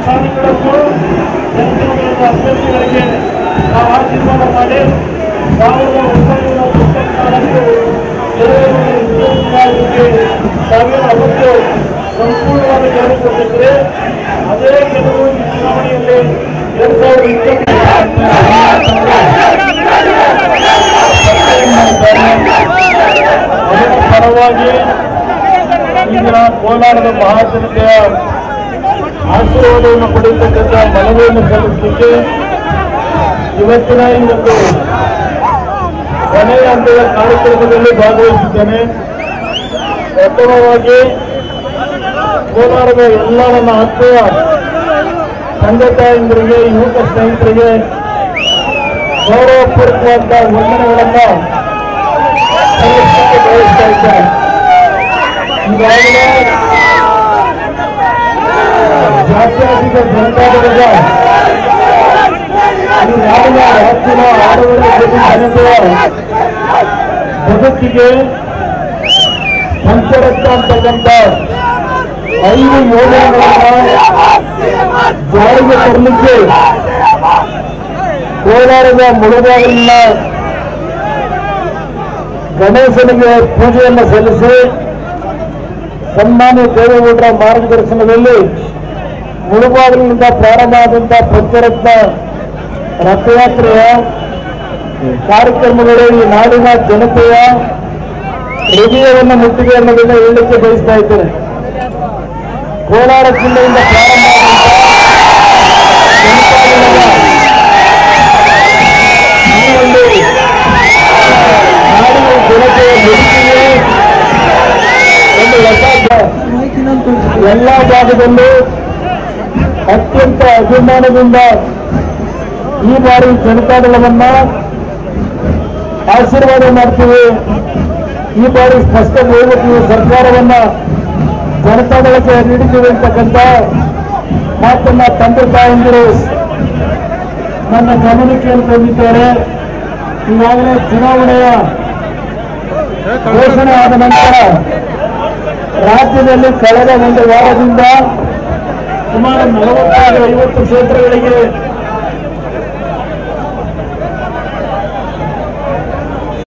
ಸ್ಥಾನಗಳನ್ನು ಜನಸಂಖ್ಯೆಯ ಅಭ್ಯರ್ಥಿಗಳಿಗೆ ನಾವು ಆಶೀರ್ವಾದ ಮಾಡಿ ಸಾವಿರದ ಒಂಬೈನೂರ ತೊಂಬತ್ನಾಲ್ಕು ಜನವರಿ ಇಪ್ಪತ್ನಾಲ್ಕಕ್ಕೆ ತಾವೇನು ಅವತ್ತು ಸಂಪೂರ್ಣವಾದ ಗೆಲುವು ಕೊಟ್ಟಿದ್ರೆ ಅದೇ ಗೆಲುವು ಈ ಚುನಾವಣೆಯಲ್ಲಿ ಎರಡ್ ಸಾವಿರದ ಅದರ ಪರವಾಗಿ ಈಗ ಕೋಲಾರದ ಮಹಾಜನತೆಯ ಆಶೀರ್ವಾದವನ್ನು ಪಡೆಯತಕ್ಕಂಥ ಮನವಿಯನ್ನು ಸಲ್ಲಿಸಲಿಕ್ಕೆ ಇವತ್ತಿನ ಈ ಒಂದು ಕೊನೆಯ ಹಂತದ ಕಾರ್ಯಕ್ರಮದಲ್ಲಿ ಭಾಗವಹಿಸಿದ್ದೇನೆ ಪ್ರಥಮವಾಗಿ ಕೋಲಾರದ ಎಲ್ಲ ನನ್ನ ಆತ್ಮೀಯ ತಂದೆ ತಾಯಂದಿರಿಗೆ ಯುವಕ ಸ್ನೇಹಿತರಿಗೆ ಗೌರವಪೂರ್ವಕವಾದ ವಂದನೆಗಳನ್ನು ಸಲ್ಲಿಸಲಿಕ್ಕೆ ಬಯಸ್ತಾ ಇದ್ದೇನೆ ಈಗಾಗಲೇ ಜಾತ್ಯತೀತ ಜನತಾದಳದ ಈ ನಾಡಿನ ರಾಜ್ಯದ ಆಡಳಿತ ಜನತೆಯ ಬದುಕಿಗೆ ಪಂಚರತ್ನ ಅಂತಕ್ಕಂಥ ಐದು ಯೋಜನೆಗಳನ್ನ ಜಾರಿಗೆ ತರಲಿಕ್ಕೆ ಕೋಲಾರದ ಮುಳುಬಾಗಿಲಿನ ಗಣೇಶನಿಗೆ ಪೂಜೆಯನ್ನು ಸಲ್ಲಿಸಿ ಸನ್ಮಾನ್ಯ ದೇವೇಗೌಡರ ಮಾರ್ಗದರ್ಶನದಲ್ಲಿ ಮುಳುಬಾಗಿಲಿನಿಂದ ಪ್ರಾರಂಭ ಆದಂತಹ ಪಂಚರತ್ನ ರಥಯಾತ್ರೆಯ ಕಾರ್ಯಕ್ರಮಗಳು ಈ ನಾಡಿನ ಜನತೆಯ ಹೃದಯವನ್ನು ಮುಟ್ಟಿಗೆ ಅನ್ನೋದನ್ನ ಹೇಳಲಿಕ್ಕೆ ಬಯಸ್ತಾ ಇದ್ದೇನೆ ಕೋಲಾರ ಜಿಲ್ಲೆಯಿಂದ ಪ್ರಾರಂಭ ಆದಂತಹ ಈ ಒಂದು ನಾಡಿನ ಜನತೆಯ ಮುಡುಕಿಗೆ ಒಂದು ಹೊಸ ಎಲ್ಲ ಭಾಗದಲ್ಲೂ ಅತ್ಯಂತ ಅಭಿಮಾನದಿಂದ ಈ ಬಾರಿ ಜನತಾದಳವನ್ನ ಆಶೀರ್ವಾದ ಮಾಡ್ತೀವಿ ಈ ಬಾರಿ ಸ್ಪಷ್ಟ ಬಹುಮತದ ಸರ್ಕಾರವನ್ನ ಜನತಾದಳಕ್ಕೆ ನೀಡಿದ್ದೀವಿ ಅಂತಕ್ಕಂಥ ಮಾತನ್ನ ತಂದೆ ತಾಯಂದಿರು ನನ್ನ ಗಮನಕ್ಕೆ ತಂದಿದ್ದಾರೆ ಈಗಾಗಲೇ ಚುನಾವಣೆಯ ಘೋಷಣೆ ಆದ ನಂತರ ರಾಜ್ಯದಲ್ಲಿ ಕಳೆದ ಒಂದು ವಾರದಿಂದ ಸುಮಾರು ನಲವತ್ತೈದು ಐವತ್ತು ಕ್ಷೇತ್ರಗಳಿಗೆ